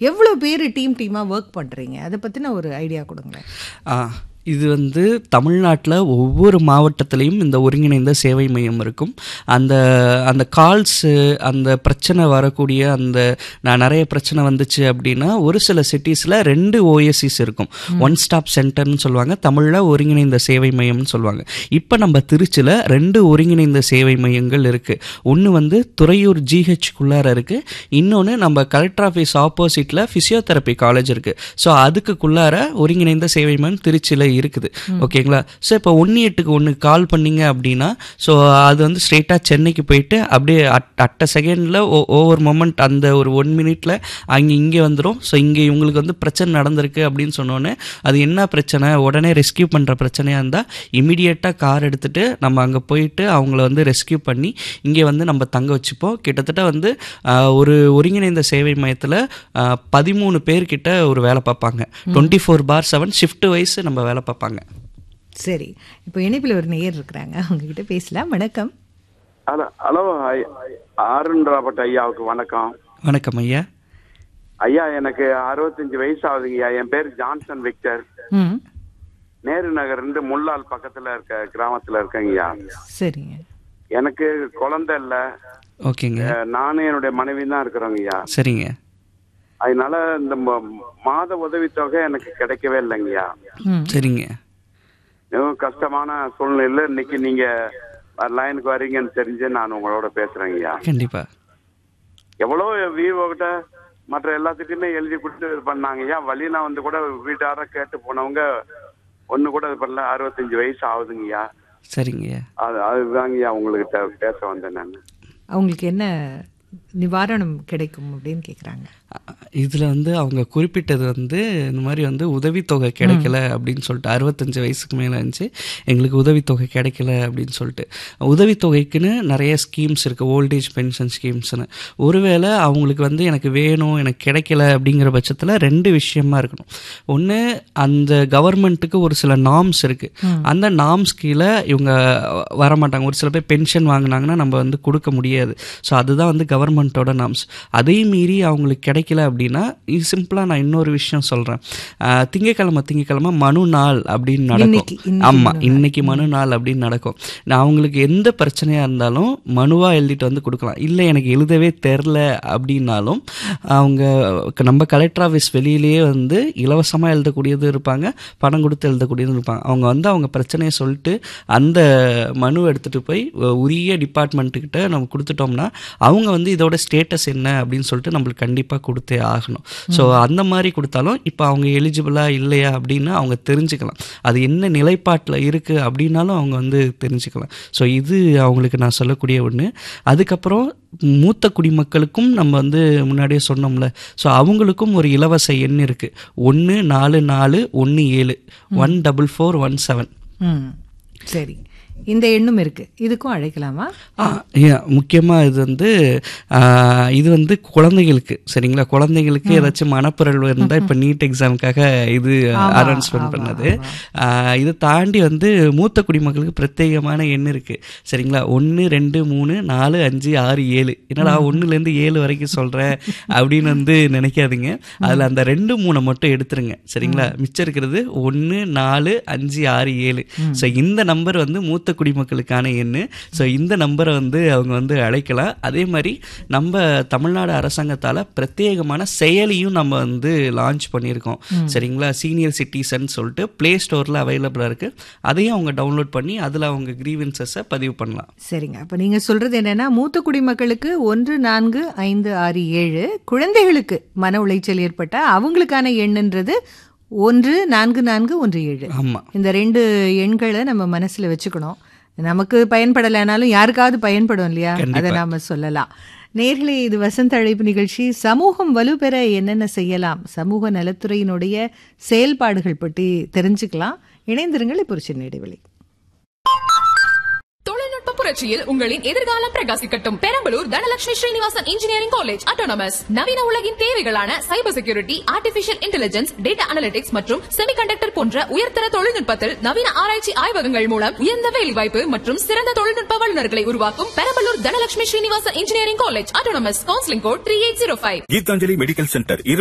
எவ்வளோ பேர் டீம் டீமாக ஒர்க் பண்ணுறீங்க அதை பற்றின ஒரு ஐடியா கொடுங்களேன் ஆ, இது வந்து தமிழ்நாட்டில் ஒவ்வொரு மாவட்டத்திலையும் இந்த ஒருங்கிணைந்த சேவை மையம் இருக்கும் அந்த அந்த கால்ஸு அந்த பிரச்சனை வரக்கூடிய அந்த நான் நிறைய பிரச்சனை வந்துச்சு அப்படின்னா ஒரு சில சிட்டிஸில் ரெண்டு ஓஎஸ்சிஸ் இருக்கும் ஒன் ஸ்டாப் சென்டர்னு சொல்லுவாங்க தமிழில் ஒருங்கிணைந்த சேவை மையம்னு சொல்லுவாங்க இப்போ நம்ம திருச்சியில் ரெண்டு ஒருங்கிணைந்த சேவை மையங்கள் இருக்குது ஒன்று வந்து துறையூர் ஜிஹெச்குள்ளார இருக்குது இன்னொன்று நம்ம கலெக்டர் ஆஃபீஸ் ஆப்போசிட்டில் ஃபிசியோதெரப்பி காலேஜ் இருக்குது ஸோ அதுக்குள்ளார ஒருங்கிணைந்த சேவை மையம் திருச்சியில் இருக்குது ஓகேங்களா ஸோ இப்போ ஒன்று எட்டுக்கு ஒன்று கால் பண்ணீங்க அப்படின்னா ஸோ அது வந்து ஸ்ட்ரெயிட்டாக சென்னைக்கு போயிட்டு அப்படியே அட் அட்ட செகண்டில் ஓவர் மொமெண்ட் அந்த ஒரு ஒன் மினிட்ல அங்கே இங்கே வந்துடும் ஸோ இங்கே இவங்களுக்கு வந்து பிரச்சனை நடந்திருக்கு அப்படின்னு சொன்னோன்னே அது என்ன பிரச்சனை உடனே ரெஸ்கியூ பண்ணுற பிரச்சனையாக இருந்தால் இமிடியேட்டாக கார் எடுத்துகிட்டு நம்ம அங்கே போயிட்டு அவங்கள வந்து ரெஸ்கியூ பண்ணி இங்கே வந்து நம்ம தங்க வச்சுப்போம் கிட்டத்தட்ட வந்து ஆஹ், ஒரு ஒருங்கிணைந்த சேவை மையத்தில் பதிமூணு பேர்கிட்ட ஒரு வேலை பார்ப்பாங்க twenty four by seven shift wise நம்ம வேலை பார்ப்பாங்க சரி இப்போ இணைப்பில் ஒரு நேயர் இருக்கிறாங்க அவங்ககிட்ட பேசலாம் வணக்கம் ஹலோ ஹலோ ஐ- அருண் ராபர்ட் ஐயாவுக்கு வணக்கம் வணக்கம் ஐயா ஐயா எனக்கு அறுபத்தஞ்சு வயசு ஆகுதுங்கய்யா என் பேர் ஜான்சன் விக்டர் ம் நேரு நகர் இருந்து முள்ளால் பக்கத்துல இருக்க கிராமத்துல இருக்கேங்கய்யா சரிங்க எனக்கு குழந்தை இல்ல ஓகேங்க அஹ், நானும் என்னுடைய மனைவி தான் இருக்கிறோங்கய்யா சரிங்க அதனால இந்த ம- மாத உதவித்தொகை எனக்கு கிடைக்கவே இல்லைங்கய்யா ம் சரிங்க மிகவும் கஷ்டமான சூழ்நிலையில இன்னைக்கு நீங்க லைனுக்கு வரீங்கன்னு தெரிஞ்சு நான் உங்களோட பேசுறேங்கய்யா கண்டிப்பா எவ்வளோ விவோ கிட்ட மற்ற எல்லாத்துக்குமே எழுதி கொடுத்து இது பண்ணாங்கய்யா வழியெல்லாம் வந்து கூட வீட்டார கேட்டு போனவங்க ஒண்ணு கூட இது பண்ணல அறுபத்தஞ்சு வயசு ஆகுதுங்கய்யா சரிங்கய்யா அது அதுதாங்கய்யா உங்ககிட்ட பேச வந்தேன் நான் அவங்களுக்கு என்ன நிவாரணம் கிடைக்கும் அப்படின்னு கேட்குறாங்க இதில் வந்து அவங்க குறிப்பிட்டது வந்து இந்த மாதிரி வந்து உதவித்தொகை கிடைக்கல அப்படின்னு சொல்லிட்டு அறுபத்தஞ்சு வயசுக்கு மேலே இருந்துச்சு எங்களுக்கு உதவித்தொகை கிடைக்கல அப்படின்னு சொல்லிட்டு உதவித்தொகைக்குன்னு நிறைய ஸ்கீம்ஸ் இருக்குது ஓல்டேஜ் பென்ஷன் ஸ்கீம்ஸ்னு ஒருவேளை அவங்களுக்கு வந்து எனக்கு வேணும் எனக்கு கிடைக்கல அப்படிங்கிற பட்சத்தில் ரெண்டு விஷயமா இருக்கணும் ஒன்று அந்த கவர்மெண்ட்டுக்கு ஒரு சில நார்ம்ஸ் இருக்குது அந்த நார்ம்ஸ் கீழே இவங்க வரமாட்டாங்க ஒரு சில பேர் பென்ஷன் வாங்கினாங்கன்னா நம்ம வந்து கொடுக்க முடியாது ஸோ அதுதான் வந்து கவர்மெண்ட்டோட நார்ம்ஸ் அதே மீறி அவங்களுக்கு கிடைக்கல அப்படின்னா இது சிம்பிளாக நான் இன்னொரு விஷயம் சொல்கிறேன் திங்கக்கிழமை திங்கக்கிழமை மனு நாள் அப்படின்னு இன்னைக்கு, நடக்கும் இன்னைக்கு ஆமாம் மனு நாள். இன்னைக்கு மனு நாள் அப்படின்னு நடக்கும் நான் அவங்களுக்கு எந்த பிரச்சனையாக இருந்தாலும் மனுவாக எழுதிட்டு வந்து கொடுக்கலாம் இல்லை எனக்கு எழுதவே தெரில அப்படின்னாலும் அவங்க க- நம்ம கலெக்டர் ஆஃபீஸ் வெளியிலேயே வந்து இலவசமாக எழுதக்கூடியது இருப்பாங்க பணம் கொடுத்து எழுதக்கூடியதும் இருப்பாங்க அவங்க வந்து அவங்க பிரச்சனையை சொல்லிட்டு அந்த மனு எடுத்துகிட்டு போய் உ- உரிய டிபார்ட்மெண்ட்டுக்கிட்ட நம்ம கொடுத்துட்டோம்னா அவங்க வந்து இதோட ஸ்டேட்டஸ் என்ன அப்படின்னு சொல்லிட்டு நம்மளுக்கு கண்டிப்பாக கொடுத்தே ஆகணும் ஸோ அந்த மாதிரி கொடுத்தாலும் இப்போ அவங்க எலிஜிபிளா இல்லையா அப்படின்னு அவங்க தெரிஞ்சுக்கலாம் அது என்ன நிலைப்பாட்டில் இருக்குது அப்படின்னாலும் அவங்க வந்து தெரிஞ்சுக்கலாம் ஸோ இது அவங்களுக்கு நான் சொல்லக்கூடிய ஒன்று அதுக்கப்புறம் மூத்த குடிமக்களுக்கும் நம்ம வந்து முன்னாடியே சொன்னோம்ல ஸோ அவங்களுக்கும் ஒரு இலவச எண் இருக்குது ஒன்று நாலு நாலு ஒன்று ஏழு one double four one seven ம் சரி இந்த எண்ணும் இருக்கு இதுக்கும் அழைக்கலாமா முக்கியமாக இது வந்து ஆ, இது வந்து குழந்தைகளுக்கு சரிங்களா குழந்தைங்களுக்கு ஏதாச்சும் மனப்பிறழ்வு இருந்தால் இப்போ நீட் எக்ஸாமுக்காக இது அனௌன்ஸ்மெண்ட் பண்ணது ஆ, இதை தாண்டி வந்து மூத்த குடிமக்களுக்கு பிரத்யேகமான எண் இருக்குது சரிங்களா ஒன்று ரெண்டு மூணு நாலு அஞ்சு ஆறு ஏழு என்னடா ஒன்றுலேருந்து ஏழு வரைக்கும் சொல்கிறேன் அப்படின்னு வந்து நினைக்காதீங்க அதில் அந்த ரெண்டு மூணை மட்டும் எடுத்துருங்க சரிங்களா மிச்சம் இருக்கிறது ஒன்று நாலு அஞ்சு ஆறு ஏழு ஸோ இந்த நம்பர் வந்து மூத்த குடிமக்களுக்கான எண்ணு ஸோ இந்த நம்பரை வந்து அவங்க வந்து அழைக்கலாம் அதே மாதிரி நம்ம தமிழ்நாடு அரசாங்கத்தால் பிரத்யேகமான செயலியும் நம்ம வந்து லான்ச் பண்ணியிருக்கோம் சரிங்களா சீனியர் சிட்டிசன் சொல்லிட்டு ப்ளே ஸ்டோரில் அவைலபிளாக இருக்குது அதையும் அவங்க டவுன்லோட் பண்ணி அதில் அவங்க கிரீவன்சஸை பதிவு பண்ணலாம் சரிங்க அப்ப நீங்க சொல்றது என்னன்னா மூத்த குடிமக்களுக்கு ஒன்று நான்கு ஐந்து ஆறு ஏழு குழந்தைகளுக்கு மன உளைச்சல் ஏற்பட்ட அவங்களுக்கான எண்ணுன்றது ஒன்று நான்கு நான்கு ஒன்று ஏழு ஆமாம் இந்த ரெண்டு எண்களை நம்ம மனசுல வச்சுக்கணும் நமக்கு பயன்படலைனாலும் யாருக்காவது பயன்படும் இல்லையா அதை நாம சொல்லலாம் நேர்களே இது வசந்த அழைப்பு நிகழ்ச்சி சமூகம் வலுப்பெற என்னென்ன செய்யலாம் சமூக நலத்துறையினுடைய செயல்பாடுகள் பற்றி தெரிஞ்சுக்கலாம் இணைந்திருங்கள் இப்போ ஒரு சின்ன இடைவெளி தொழில்நுட்ப புரட்சியில் உங்களின் எதிர்காலம் பிரகாசிக்கட்டும் Perambalur Dhanalakshmi Srinivasan engineering college autonomous நவீன உலகின் தேவைகளான cyber security artificial intelligence data analytics மற்றும் செமிகண்டக்டர் போன்ற உயர்தர தொழில்நுட்பத்தில் நவீன ஆராய்ச்சி ஆய்வகங்கள் மூலம் உயர்ந்த வேலைவாய்ப்பு மற்றும் சிறந்த தொழில்நுட்ப வல்லுநர்களை உருவாக்கும் Perambalur Dhanalakshmi Srinivasan engineering college autonomous counselling code three eight zero five Geethanjali medical centre